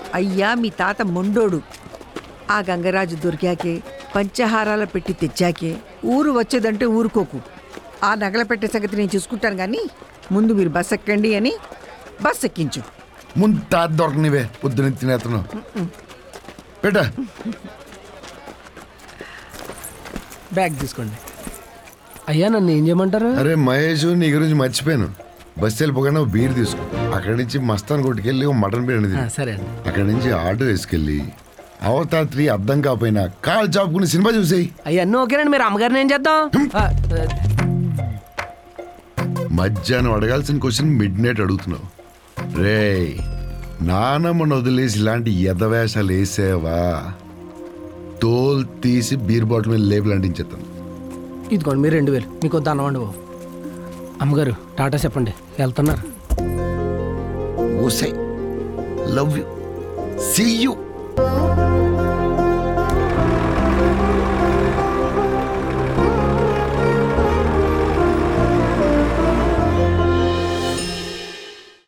అయ్యా మీ తాత మొండోడు ఆ గంగరాజు దొరికాకే పంచహారాల పెట్టి తెచ్చాకే ఊరు వచ్చేదంటే ఊరుకోకు ఆ నగల పెట్టే సంగతి నేను చూసుకుంటాను కానీ ముందు మీరు బస్ ఎక్కండి అని బస్ ఎక్కించు ముందు తాత దొరకనివే పొద్దున తినేతను పెట్ట బ్యాగ్ తీసుకోండి అయ్యా నన్ను ఏం చేయమంటారు అరే మహేష్ నీ గురించి మర్చిపోయాను బస్సు వెళ్ళిపోగానే ఓ బీర్ తీసుకో అక్కడి నుంచి మస్తాన్ కొట్టుకెళ్ళి ఓ మటన్ బిర్యానీ ఆ, తిను. సరే అండి అక్కడి నుంచి ఆటో వేసుకెళ్ళి అవతాత్రి అర్థం కాపోయినా కాలు చాపుకుని సినిమా చూసేయి అయ్యా అన్నీ ఓకేనండి మీరు అమ్మగారిని ఏం చేద్దాం ఆ, ఆ, మధ్యాహ్నం అడగాల్సిన క్వశ్చన్ మిడ్ నైట్ అడుగుతున్నావు రే నానమ్మను వదిలేసి ఇలాంటి ఎదవేషాలు వేసావా తోలు తీసి బీర్ బాటిల్ మీద లేబుల్ అంటించేస్తాను ఇదిగోండి మీరు రెండు వేలు మీకు వద్ద అన్నవండి బాబు అమ్మగారు టాటా చెప్పండి వెళ్తున్నారు ఓసై లవ్ యూ సీ యూ